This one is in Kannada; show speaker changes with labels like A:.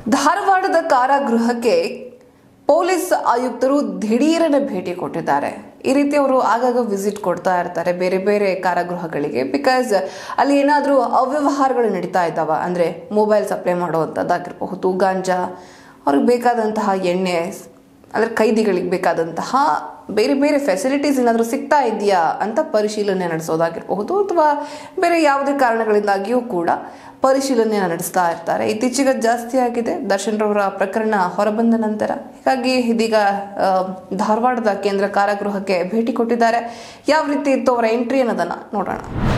A: ಧಾರವಾಡದ ಕಾರಾಗೃಹಕ್ಕೆ ಪೊಲೀಸ್ ಆಯುಕ್ತರು ದಿಢೀರನೆ ಭೇಟಿ ಕೊಟ್ಟಿದ್ದಾರೆ ಈ ರೀತಿ ಅವರು ಆಗಾಗ ವಿಸಿಟ್ ಕೊಡ್ತಾ ಇರ್ತಾರೆ ಬೇರೆ ಬೇರೆ ಕಾರಾಗೃಹಗಳಿಗೆ ಬಿಕಾಸ್ ಅಲ್ಲಿ ಏನಾದರೂ ಅವ್ಯವಹಾರಗಳು ನಡೀತಾ ಇದ್ದಾವ ಅಂದರೆ ಮೊಬೈಲ್ ಸಪ್ಲೈ ಮಾಡುವಂಥದ್ದಾಗಿರಬಹುದು ಗಾಂಜಾ ಅವ್ರಿಗೆ ಬೇಕಾದಂತಹ ಎಣ್ಣೆ ಅಂದರೆ ಕೈದಿಗಳಿಗೆ ಬೇಕಾದಂತಹ ಬೇರೆ ಬೇರೆ ಫೆಸಿಲಿಟೀಸ್ ಏನಾದರೂ ಸಿಗ್ತಾ ಇದೆಯಾ ಅಂತ ಪರಿಶೀಲನೆ ನಡೆಸೋದಾಗಿರಬಹುದು ಅಥವಾ ಬೇರೆ ಯಾವುದೇ ಕಾರಣಗಳಿಂದಾಗಿಯೂ ಕೂಡ ಪರಿಶೀಲನೆ ನಡೆಸ್ತಾ ಇರ್ತಾರೆ ಇತ್ತೀಚೆಗೆ ಜಾಸ್ತಿ ಆಗಿದೆ ದರ್ಶನ್ ರವರ ಪ್ರಕರಣ ಹೊರಬಂದ ನಂತರ ಹೀಗಾಗಿ ಇದೀಗ ಆ, ಧಾರವಾಡದ ಕೇಂದ್ರ ಕಾರಾಗೃಹಕ್ಕೆ ಭೇಟಿ ಕೊಟ್ಟಿದ್ದಾರೆ ಯಾವ ರೀತಿ ಇತ್ತು ಅವರ ಎಂಟ್ರಿ ಅನ್ನೋದನ್ನ ನೋಡೋಣ